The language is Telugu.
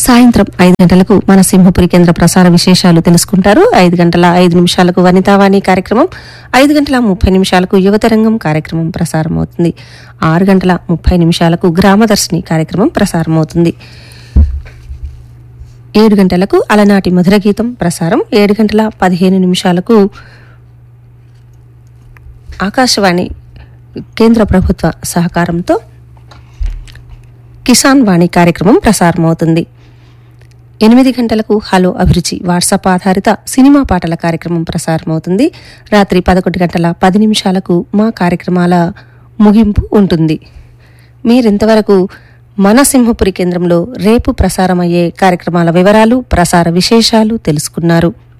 సాయంత్రం ఐదు గంటలకు మన సింహపురి కేంద్ర ప్రసార విశేషాలు తెలుసుకుంటారు ఐదు గంటల ఐదు నిమిషాలకు వనితావాణి కార్యక్రమం ఐదు గంటల ముప్పై నిమిషాలకు యువతరంగం కార్యక్రమం ప్రసారం అవుతుంది ఆరు గంటల ముప్పై నిమిషాలకు గ్రామదర్శిని కార్యక్రమం ప్రసారం అవుతుంది ఏడు గంటలకు అలనాటి మధుర గీతం ప్రసారం ఏడు గంటల పదిహేను నిమిషాలకు ఆకాశవాణి కేంద్ర ప్రభుత్వ సహకారంతో కిసాన్ వాణి కార్యక్రమం ప్రసారమవుతుంది ఎనిమిది గంటలకు హలో అభిరుచి వాట్సాప్ ఆధారిత సినిమా పాటల కార్యక్రమం ప్రసారమవుతుంది రాత్రి పదకొండు గంటల పది నిమిషాలకు మా కార్యక్రమాల ముగింపు ఉంటుంది మీరింతవరకు మన సింహపురి కేంద్రంలో రేపు ప్రసారమయ్యే కార్యక్రమాల వివరాలు ప్రసార విశేషాలు తెలుసుకున్నారు